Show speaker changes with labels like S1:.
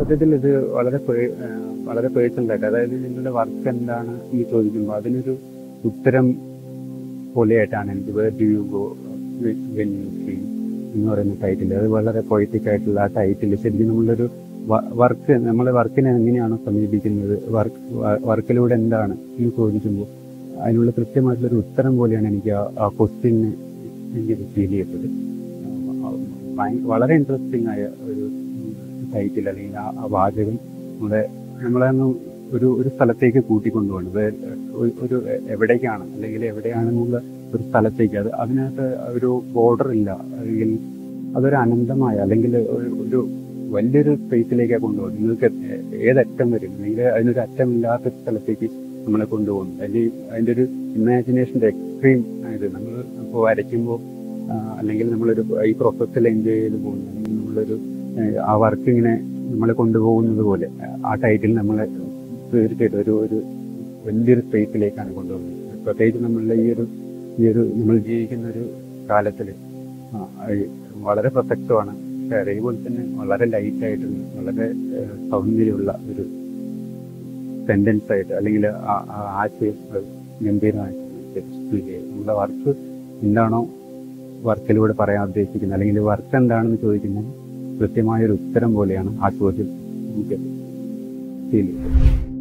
S1: സത്യത്തിൽ ഇത് വളരെ പേ- ആ, വളരെ പേഴ്സണൽ ആയിട്ട് അതായത് നിങ്ങളുടെ വർക്ക് എന്താണ് എന്ന് ചോദിക്കുമ്പോൾ അതിനൊരു ഉത്തരം പോലെയായിട്ടാണ് എനിക്ക് where do you go when you feel എന്ന് പറയുന്ന ടൈറ്റിൽ അത് വളരെ പൊയറ്റിക് ആയിട്ടുള്ള ആ ടൈറ്റിൽ ശരിക്കും നമ്മളൊരു വർക്ക് നമ്മളെ വർക്കിനെ എങ്ങനെയാണോ സമീപിക്കുന്നത് വർക്ക് വർക്കിലൂടെ എന്താണ് എന്ന് ചോദിക്കുമ്പോൾ അതിനുള്ള കൃത്യമായിട്ടുള്ളൊരു ഉത്തരം പോലെയാണ് എനിക്ക് ആ- ആ ക്വസ്റ്റ്യന് എനിക്ക് ഫീൽ ചെയ്തത് ആ, ഭയ- വളരെ ഇൻട്രസ്റ്റിംഗ് ആയ ഒരു ടൈറ്റിൽ അല്ലെങ്കിൽ ആ ആ വാചകം നമ്മളെ നമ്മളെ ഒന്ന് ഒരു ഒരു സ്ഥലത്തേക്ക് കൂട്ടിക്കൊണ്ടുപോകണം വേ- ഒരു- ഒരു എവിടേക്കാണ് അല്ലെങ്കിൽ എവിടെയാണെന്നുള്ള ഒരു സ്ഥലത്തേക്ക് അത് അതിനകത്ത് ഒരു ബോർഡർ ഇല്ല അല്ലെങ്കിൽ അതൊരു അനന്തമായ അല്ലെങ്കിൽ ഒരു ഒരു വലിയൊരു സ്പേസിലേക്കാണ് കൊണ്ടുപോകുന്നത് നിങ്ങൾക്ക് ഏ- ഏതറ്റം വരും അല്ലെങ്കിൽ അതിനൊരു അറ്റമില്ലാത്ത ഒരു സ്ഥലത്തേക്ക് നമ്മളെ കൊണ്ടുപോകുന്നു അല്ലെങ്കിൽ അതിൻ്റെ ഒരു ഇമാജിനേഷൻ്റെ എക്സ്ട്രീം ആയത് നമ്മൾ ഇപ്പോൾ വരയ്ക്കുമ്പോൾ അല്ലെങ്കിൽ നമ്മളൊരു ഈ പ്രോസസ്സിൽ എൻജോയ് ചെയ്ത് പോകുന്നു അല്ലെങ്കിൽ നമ്മളൊരു ഏഹ്, ആ വർക്ക് ഇങ്ങനെ നമ്മളെ കൊണ്ടുപോകുന്നത് പോലെ ആ ടൈറ്റിൽ നമ്മളെ തീർച്ചയായിട്ടും ഒരു ഒരു വലിയൊരു സ്പേസിലേക്കാണ് കൊണ്ടുപോകുന്നത് പ്രത്യേകിച്ച് നമ്മളുടെ ഈ ഒരു ഈ ഒരു നമ്മൾ ജീവിക്കുന്ന ഒരു കാലത്തിൽ വളരെ പ്രസക്തമാണ് പക്ഷേ അതേപോലെ തന്നെ വളരെ ലൈറ്റായിട്ടുള്ള വളരെ ഏഹ്, സൗന്ദര്യമുള്ള ഒരു സെന്റൻസ് ആയിട്ട് അല്ലെങ്കിൽ ആ- ആ ആശയം അത് ഗംഭീരമായിട്ട് എക്സ്പ്ലെയിൻ ചെയ്യും നമ്മുടെ വർക്ക് എന്താണോ വർക്കിലൂടെ പറയാൻ ഉദ്ദേശിക്കുന്നത് അല്ലെങ്കിൽ വർക്ക് എന്താണെന്ന് ചോദിക്കുന്നത് കൃത്യമായ ഒരു ഉത്തരം പോലെയാണ് ആ ചോദ്യം നമുക്ക് ഫീൽ ചെയ്യുന്നത്